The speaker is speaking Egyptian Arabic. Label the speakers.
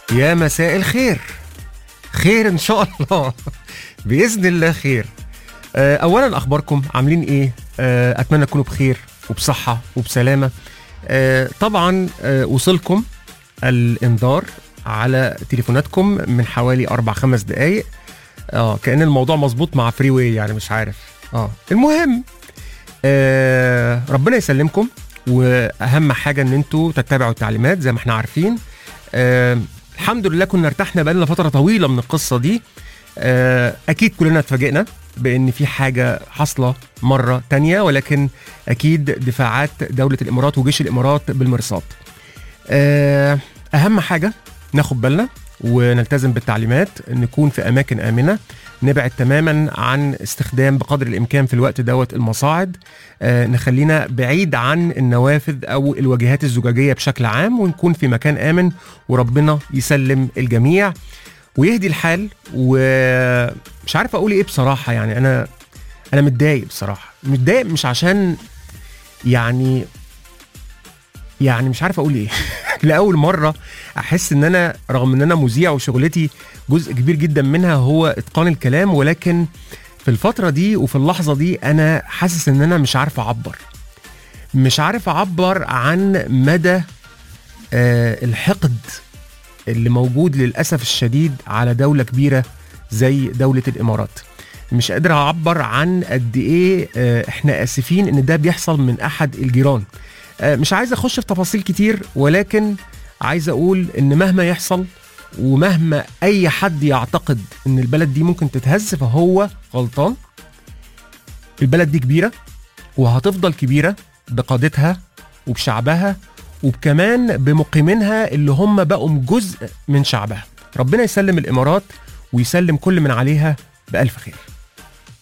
Speaker 1: يا مساء الخير خير ان شاء الله باذن الله خير آه، اولا اخباركم عاملين ايه آه، اتمنى تكونوا بخير وبصحه وبسلامه آه، طبعا آه، وصلكم الانذار على تليفوناتكم من حوالي اربع خمس دقائق اه كان الموضوع مظبوط مع فري واي يعني مش عارف اه المهم آه ربنا يسلمكم واهم حاجه ان انتوا تتبعوا التعليمات زي ما احنا عارفين آه الحمد لله كنا ارتحنا بقالنا فتره طويله من القصه دي آه اكيد كلنا اتفاجئنا بان في حاجه حاصله مره تانية ولكن اكيد دفاعات دوله الامارات وجيش الامارات بالمرصاد آه اهم حاجه ناخد بالنا ونلتزم بالتعليمات نكون في اماكن امنه نبعد تماما عن استخدام بقدر الامكان في الوقت دوت المصاعد آه نخلينا بعيد عن النوافذ او الواجهات الزجاجيه بشكل عام ونكون في مكان امن وربنا يسلم الجميع ويهدي الحال ومش عارف اقول ايه بصراحه يعني انا انا متضايق بصراحه متضايق مش عشان يعني يعني مش عارف اقول ايه لاول مره احس ان انا رغم ان انا مذيع وشغلتي جزء كبير جدا منها هو اتقان الكلام ولكن في الفتره دي وفي اللحظه دي انا حاسس ان انا مش عارف اعبر مش عارف اعبر عن مدى آه الحقد اللي موجود للاسف الشديد على دوله كبيره زي دوله الامارات مش قادر اعبر عن قد ايه آه احنا اسفين ان ده بيحصل من احد الجيران آه مش عايز اخش في تفاصيل كتير ولكن عايز اقول ان مهما يحصل ومهما اي حد يعتقد ان البلد دي ممكن تتهز فهو غلطان البلد دي كبيره وهتفضل كبيره بقادتها وبشعبها وكمان بمقيمينها اللي هم بقوا جزء من شعبها ربنا يسلم الامارات ويسلم كل من عليها بالف خير